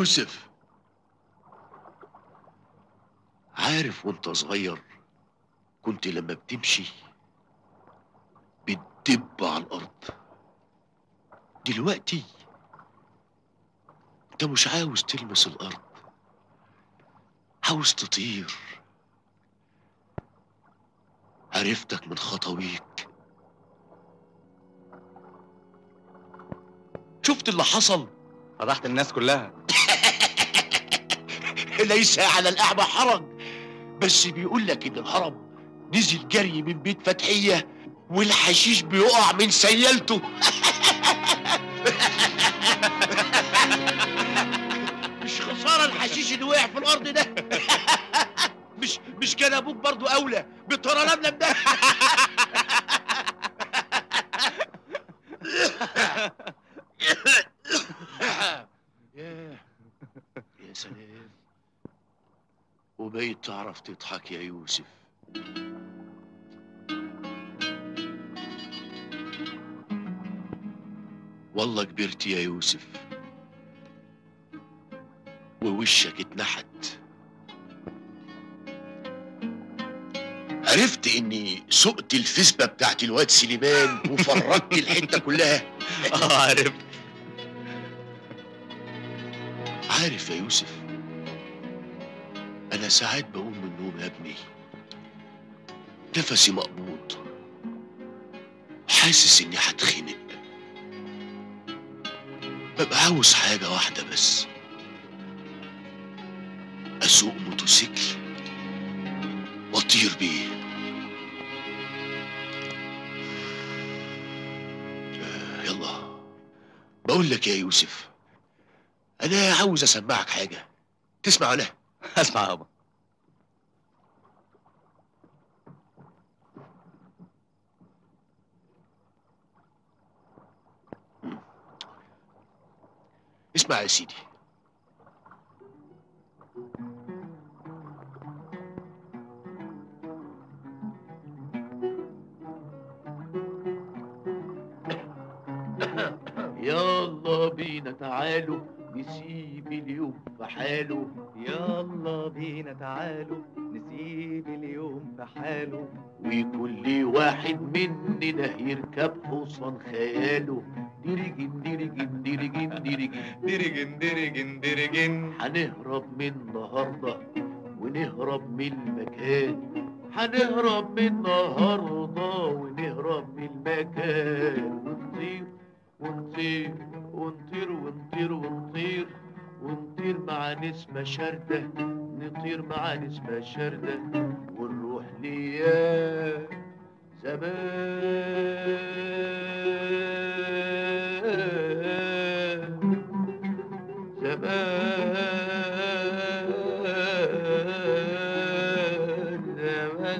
يوسف عارف وانت صغير كنت لما بتمشي بتدب على الارض دلوقتي انت مش عاوز تلمس الارض عاوز تطير عرفتك من خطويك شفت اللي حصل فضحت الناس كلها ليس على الأعمى حرج بس بيقول لك إن الهرم نزل جري من بيت فتحية والحشيش بيقع من سيالته مش خسارة الحشيش اللي وقع في الأرض ده مش مش كان أبوك برضو أولى بالترى لملم ده ياه يا سلام وبقيت تعرف تضحك يا يوسف والله كبرت يا يوسف ووشك اتنحت عرفت اني سقت الفسبة بتاعت الواد سليمان وفرجت الحتة كلها اه عارف عارف يا يوسف أنا ساعات بقوم من النوم يا ابني نفسي مقبوض حاسس إني هتخنق ببقى عاوز حاجة واحدة بس أسوق موتوسيكل وأطير بيه آه، يلا بقول لك يا يوسف أنا عاوز أسمعك حاجة تسمع ولا؟ اسمع يابا اسمع يا سيدي يلا بينا تعالوا نسيب اليوم في حاله يلا بينا تعالوا نسيب اليوم في حاله وكل واحد مننا يركب حصان خياله ديرجن ديرجن ديرجن ديرجن درجن درجن درجن هنهرب من النهارده ونهرب من المكان هنهرب من النهارده ونهرب من المكان ونطير ونطير ونطير ونطير ونطير ونطير مع نسمة شاردة نطير مع نسمة شاردة ونروح ليا زمان زمان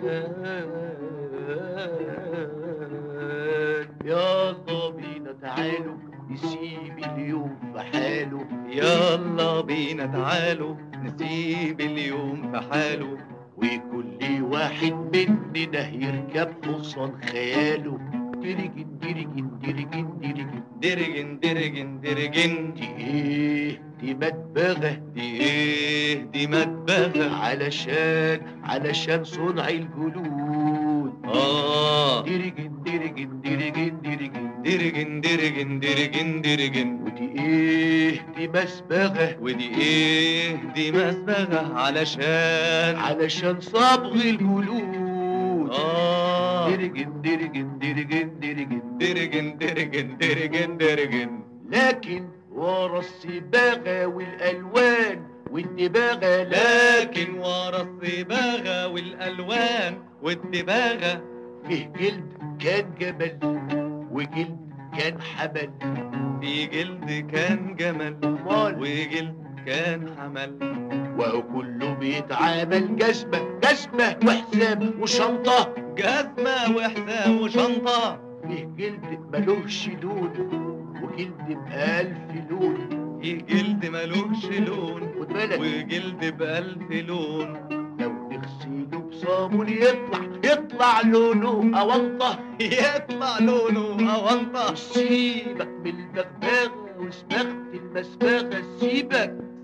زمان يلا بينا تعالوا نسيب اليوم في حاله يلا بينا تعالوا نسيب اليوم في حاله وكل واحد مننا يركب حصان خياله ديرجن ديرجن ديرجن ديرجن درجن درجن درجن دي ايه دي مدبغة دي ايه دي مدبغة علشان علشان صنع الجلود اه ديرجن ديرجن ديرجن ديرجن درجن درجن درجن درجن ودي ايه دي مسبغة ودي ايه دي مسبغة علشان علشان صبغ الجلود اه ديرجن ديرجن ديرجن ديرجن درجن درجن درجن درجن لكن ورا الصباغة والألوان والدباغة لا لكن ورا الصباغة والألوان والدباغة فيه جلد كان جبل وجلد كان حبل في جلد كان جمل أمال وجلد كان حمل وهو كله بيتعامل جزمة جزمة وحساب وشنطة جزمة وحدة وشنطة فيه جلد ملوش لون وجلد بألف لون في جلد ملوش لون خد بالك وجلد بألف لون لو نغسله بصابون يطلع يطلع لونه أونطة يطلع لونه أونطة سيبك من البغبغة وسبغة المسبغة سيبك